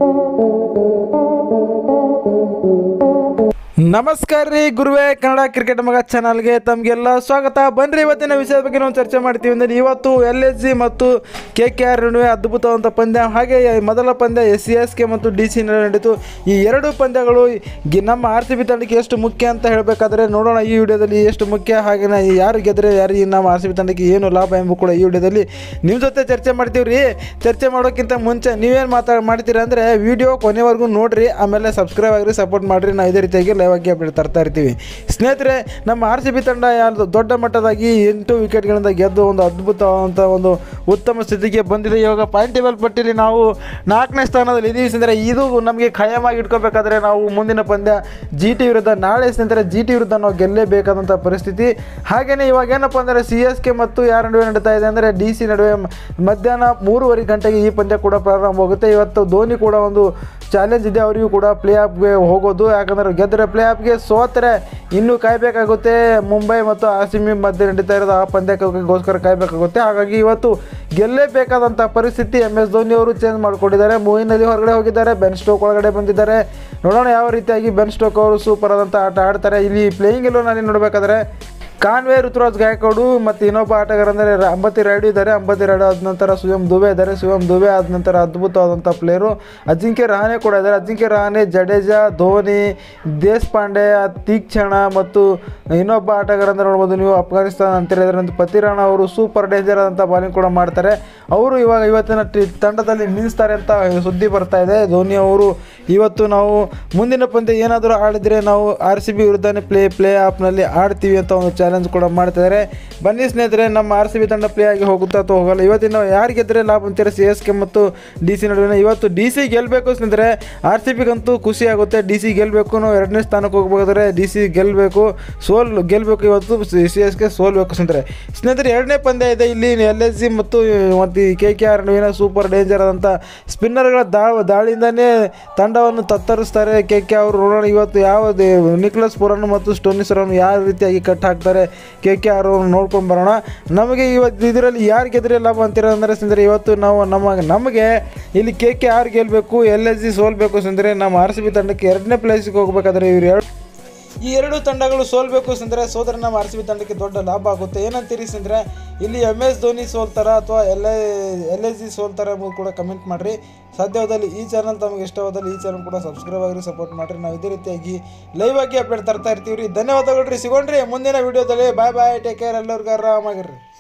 ನಮಸ್ಕಾರ ರೀ ಗುರುವೇ ಕನ್ನಡ ಕ್ರಿಕೆಟ್ ಮಗ ಚಾನಲ್ಗೆ ತಮಗೆಲ್ಲ ಸ್ವಾಗತ ಬನ್ರಿ ಇವತ್ತಿನ ವಿಷಯದ ಬಗ್ಗೆ ನಾವು ಚರ್ಚೆ ಮಾಡ್ತೀವಿ ಅಂದರೆ ಇವತ್ತು ಎಲ್ ಎಸ್ ಜಿ ಮತ್ತು ಕೆ ಕೆ ಆರ್ ನಡುವೆ ಅದ್ಭುತವಾದಂಥ ಪಂದ್ಯ ಹಾಗೆ ಮೊದಲ ಪಂದ್ಯ ಎಸ್ ಸಿ ಎಸ್ ಕೆ ಮತ್ತು ಡಿ ಸಿ ನಡುವೆ ನಡೀತು ಈ ಎರಡು ಪಂದ್ಯಗಳು ಗಿ- ನಮ್ಮ ಆರ್ ಸಿ ಬಿ ತಂಡಕ್ಕೆ ಎಷ್ಟು ಮುಖ್ಯ ಅಂತ ಹೇಳಬೇಕಾದ್ರೆ ನೋಡೋಣ ಈ ವಿಡಿಯೋದಲ್ಲಿ ಎಷ್ಟು ಮುಖ್ಯ ಹಾಗೆ ಯಾರು ಗೆದ್ರೆ ಯಾರು ಈ ನಮ್ಮ ಆರ್ ಸಿ ಬಿ ತಂಡಕ್ಕೆ ಏನು ಲಾಭ ಎಂಬ ಕೂಡ ಈ ವಿಡಿಯೋದಲ್ಲಿ ನಿಮ್ಮ ಜೊತೆ ಚರ್ಚೆ ಮಾಡ್ತೀವಿ ರೀ ಚರ್ಚೆ ಮಾಡೋಕ್ಕಿಂತ ಮುಂಚೆ ನೀವೇನು ಮಾತಾ ಮಾಡ್ತೀರಾ ಅಂದರೆ ವಿಡಿಯೋ ಕೊನೆವರೆಗೂ ನೋಡ್ರಿ ಆಮೇಲೆ ಸಬ್ಸ್ಕ್ರೈಬ್ ಆಗಿರಿ ಸಪೋರ್ಟ್ ಮಾಡಿರಿ ನಾವು ಇದೇ ರೀತಿಯಾಗಿ ಲೈವ್ ಆಗಿ ಅಪ್ಡೇಟ್ ತರ್ತಾ ಇರ್ತೀವಿ ಸ್ನೇಹಿತರೆ ನಮ್ಮ ಆರ್ ಸಿ ಬಿ ತಂಡ ಯಾರು ದೊಡ್ಡ ಮಟ್ಟದಾಗಿ ಎಂಟು ವಿಕೆಟ್ಗಳಿಂದ ಗೆದ್ದು ಒಂದು ಅದ್ಭುತವಾದಂಥ ಒಂದು ಉತ್ತಮ ಸ್ಥಿತಿಗೆ ಬಂದಿದೆ ಇವಾಗ ಪಾಯಿಂಟ್ ಟೇಬಲ್ ಪಟ್ಟಿಯಲ್ಲಿ ನಾವು ನಾಲ್ಕನೇ ಸ್ಥಾನದಲ್ಲಿ ಇದೀವಿ ಸ್ನೇಹಿತರೆ ಇದು ನಮಗೆ ಖಾಯಮಾಗಿ ಇಟ್ಕೋಬೇಕಾದ್ರೆ ನಾವು ಮುಂದಿನ ಪಂದ್ಯ ಜಿ ಟಿ ವಿರುದ್ಧ ನಾಳೆ ಸ್ನೇಹಿತರೆ ಜಿ ಟಿ ವಿರುದ್ಧ ನಾವು ಗೆಲ್ಲೇಬೇಕಾದಂಥ ಪರಿಸ್ಥಿತಿ ಹಾಗೆಯೇ ಇವಾಗ ಏನಪ್ಪ ಅಂದರೆ ಸಿ ಎಸ್ ಕೆ ಮತ್ತು ಯಾರ ನಡುವೆ ನಡೀತಾ ಇದೆ ಅಂದರೆ ಡಿ ಸಿ ನಡುವೆ ಮ- ಮಧ್ಯಾಹ್ನ ಮೂರುವರೆ ಗಂಟೆಗೆ ಈ ಪಂದ್ಯ ಕೂಡ ಪ್ರಾರಂಭವಾಗುತ್ತೆ ಇವತ್ತು ಧೋನಿ ಕೂಡ ಒಂದು ಚಾಲೆಂಜ್ ಇದೆ ಅವರಿಗೂ ಕೂಡ ಪ್ಲೇ ಆಫ್ಗೆ ಹೋಗೋದು ಯಾಕಂದರೆ ಗೆದ್ದರೆ ಪ್ಲೇ ಆಫ್ಗೆ ಸೋತರೆ ಇನ್ನೂ ಕಾಯಬೇಕಾಗುತ್ತೆ ಮುಂಬೈ ಮತ್ತು ಆರ್ ಸಿ ಬಿ ಮಧ್ಯೆ ನಡೀತಾ ಇರೋದು ಆ ಪಂದ್ಯಕ್ಕೋಸ್ಕರ ಕಾಯಬೇಕಾಗುತ್ತೆ ಹಾಗಾಗಿ ಇವತ್ತು ಗೆಲ್ಲೇಬೇಕಾದಂಥ ಪರಿಸ್ಥಿತಿ ಎಮ್ ಎಸ್ ಧೋನಿ ಅವರು ಚೇಂಜ್ ಮಾಡಿಕೊಂಡಿದ್ದಾರೆ ಮೂವಿನ್ ಅಲಿ ಹೊರಗಡೆ ಹೋಗಿದ್ದಾರೆ ಬೆನ್ ಸ್ಟೋಕ್ ಒಳಗಡೆ ಬಂದಿದ್ದಾರೆ ನೋಡೋಣ ಯಾವ ರೀತಿಯಾಗಿ ಬೆನ್ ಸ್ಟೋಕ್ ಅವರು ಸೂಪರ್ ಆದಂಥ ಆಟ ಆಡ್ತಾರೆ ಇಲ್ಲಿ ಪ್ಲೇಯಿಂಗ್ ಎಲ್ಲೋ ನಾನು ನೋಡಬೇಕಾದ್ರೆ ಕಾನ್ವೆ ಋತುರಾಜ್ ಗಾಯಕವಾಡು ಮತ್ತು ಇನ್ನೊಬ್ಬ ಆಟಗಾರ ಅಂದರೆ ರ- ಅಂಬತಿ ರಾಯ್ಡು ಇದ್ದಾರೆ ಅಂಬತಿ ರಾಯ್ಡು ಆದ ನಂತರ ಶಿವಮ್ ದುಬೆ ಇದ್ದಾರೆ ಶಿವಮ್ ದುಬೆ ಆದ ನಂತರ ಅದ್ಭುತವಾದಂಥ ಪ್ಲೇಯರು ಅಜಿಂಕ್ಯ ರಹಾನೆ ಕೂಡ ಇದ್ದಾರೆ ಅಜಿಂಕ್ಯ ರಹಾನೆ ಜಡೇಜಾ ಧೋನಿ ದೇಶಪಾಂಡೆ ತೀಕ್ಷಣ ಮತ್ತು ಇನ್ನೊಬ್ಬ ಆಟಗಾರ ಅಂತ ನೋಡ್ಬೋದು ನೀವು ಅಫ್ಘಾನಿಸ್ತಾನ ಅಂತ ಹೇಳಿದ್ರೆ ಪತಿರಾಣ ಅವರು ಸೂಪರ್ ಡೇಂಜರ್ ಆದಂಥ ಬಾಲಿಂಗ್ ಕೂಡ ಮಾಡ್ತಾರೆ ಅವರು ಇವಾಗ ಇವತ್ತಿನ ಟಿ ತಂಡದಲ್ಲಿ ಮಿಂಚ್ತಾರೆ ಅಂತ ಸುದ್ದಿ ಬರ್ತಾ ಇದೆ ಧೋನಿ ಅವರು ಇವತ್ತು ನಾವು ಮುಂದಿನ ಪಂದ್ಯ ಏನಾದರೂ ಆಡಿದರೆ ನಾವು ಆರ್ ಸಿ ಬಿ ವಿರುದ್ಧನೇ ಪ್ಲೇ ಪ್ಲೇ ಆಫ್ನಲ್ಲಿ ಆಡ್ತೀವಿ ಅಂತ ಒಂದು ಚಾಲೆಂಜ್ ಕೂಡ ಮಾಡ್ತಿದ್ದಾರೆ ಬನ್ನಿ ಸ್ನೇಹಿತರೆ ನಮ್ಮ ಆರ್ ಸಿ ಬಿ ತಂಡ ಪ್ಲೇ ಆಗಿ ಹೋಗುತ್ತಾ ಅಥವಾ ಹೋಗಲ್ಲ ಇವತ್ತಿನ ಯಾರು ಗೆದ್ದರೆ ಲಾಭ ಅಂತಾರೆ ಸಿ ಎಸ್ ಕೆ ಮತ್ತು ಡಿ ಸಿ ನಡುವಿನ ಇವತ್ತು ಡಿ ಸಿ ಗೆಲ್ಲಬೇಕು ಸ್ನೇಹಿತರೆ ಆರ್ ಸಿ ಬಿಗಂತೂ ಖುಷಿ ಆಗುತ್ತೆ ಡಿ ಸಿ ಗೆಲ್ಲಬೇಕು ನಾವು ಎರಡನೇ ಸ್ಥಾನಕ್ಕೆ ಹೋಗ್ಬೇಕಾದ್ರೆ ಡಿ ಸಿ ಗೆಲ್ಲಬೇಕು ಸೋಲ್ ಗೆಲ್ಲಬೇಕು ಇವತ್ತು ಸಿ ಎಸ್ ಕೆ ಸೋಲ್ಬೇಕು ಸ್ನೇಹಿತರೆ ಸ್ನೇಹಿತರೆ ಎರಡನೇ ಪಂದ್ಯ ಇದೆ ಇಲ್ಲಿ ಎಲ್ ಎಸ್ ಜಿ ಮತ್ತು ಮತ್ತು ಕೆ ಕೆ ಆರ್ ನಡುವಿನ ಸೂಪರ್ ಡೇಂಜರ್ ಆದಂಥ ಸ್ಪಿನ್ನರ್ಗಳ ದಾ ದಾಳಿಯಿಂದನೇ ತಂಡವನ್ನು ತತ್ತರಿಸ್ತಾರೆ ಕೆ ಕೆ ಅವರು ನೋಡೋಣ ಇವತ್ತು ಯಾವ ದೇ- ನಿಕ್ಲಸ್ ಪುರನ್ ಮತ್ತು ಸ್ಟೋನಿಸರನ್ನು ಯಾವ ರೀತಿಯಾಗಿ ಕಟ್ ಹಾಕ್ತಾರೆ ಕೆ ಕೆ ಆರ್ ಅವ್ರನ್ನ ನೋಡ್ಕೊಂಡು ಬರೋಣ ನಮಗೆ ಇವತ್ತು ಇದರಲ್ಲಿ ಯಾರು ಗೆದ್ರೆ ಲಾಭ ಅಂತೀರ ಅಂದರೆ ಸ್ನೇಹಿತರೆ ಇವತ್ತು ನಾವು ನಮ್ಮ ನಮಗೆ ಇಲ್ಲಿ ಕೆ ಕೆ ಆರ್ ಗೆಲ್ಲಬೇಕು ಎಲ್ ಎಸ್ ಜಿ ಸೋಲ್ಬೇಕು ಸ್ನೇಹಿತರೆ ನಮ್ಮ ಆರ್ ಸಿ ಬಿ ತಂಡಕ್ಕೆ ಎರಡನೇ ಪ್ಲೇಸಿಗೆ ಹೋಗಬೇಕಾದ್ರೆ ಇವ್ರು ಎರಡು ಈ ಎರಡು ತಂಡಗಳು ಸೋಲ್ಬೇಕು ಸ್ನೇಹಿತರೆ ಸೋದರ ನಮ್ಮ ಆರ್ ಸಿ ಬಿ ತಂಡಕ್ಕೆ ದೊಡ್ಡ ಲಾಭ ಆಗುತ್ತೆ ಏನಂತೀರಿ ಸ್ನೇಹಿತರೆ ಇಲ್ಲಿ ಎಮ್ ಎಸ್ ಧೋನಿ ಸೋಲ್ತಾರ ಅಥವಾ ಎಲ್ ಎಲ್ ಎಸ್ ಜಿ ಸೋಲ್ತಾರ ಎಂಬುದು ಕೂಡ ಕಮೆಂಟ್ ಮಾಡಿರಿ ಸಾಧ್ಯವಾದಲ್ಲಿ ಈ ಚಾನಲ್ ತಮಗೆ ಇಷ್ಟವಾದಲ್ಲಿ ಈ ಚಾನಲ್ ಕೂಡ ಸಬ್ಸ್ಕ್ರೈಬ್ ಆಗಿರಿ ಸಪೋರ್ಟ್ ಮಾಡಿರಿ ನಾವು ಇದೇ ರೀತಿಯಾಗಿ ಲೈವ್ ಆಗಿ ಅಪ್ಡೇಟ್ ತರ್ತಾ ಇರ್ತೀವಿ ರೀ ಧನ್ಯವಾದಗಳು ರೀ ಸಿಗೋಣ್ರಿ ಮುಂದಿನ ವಿಡಿಯೋದಲ್ಲಿ ಬಾಯ್ ಬಾಯ್ ಟೇಕ್ ಕೇರ್ ಎಲ್ಲರಿಗೂ ಆರಾಮಾಗಿರ್ರಿ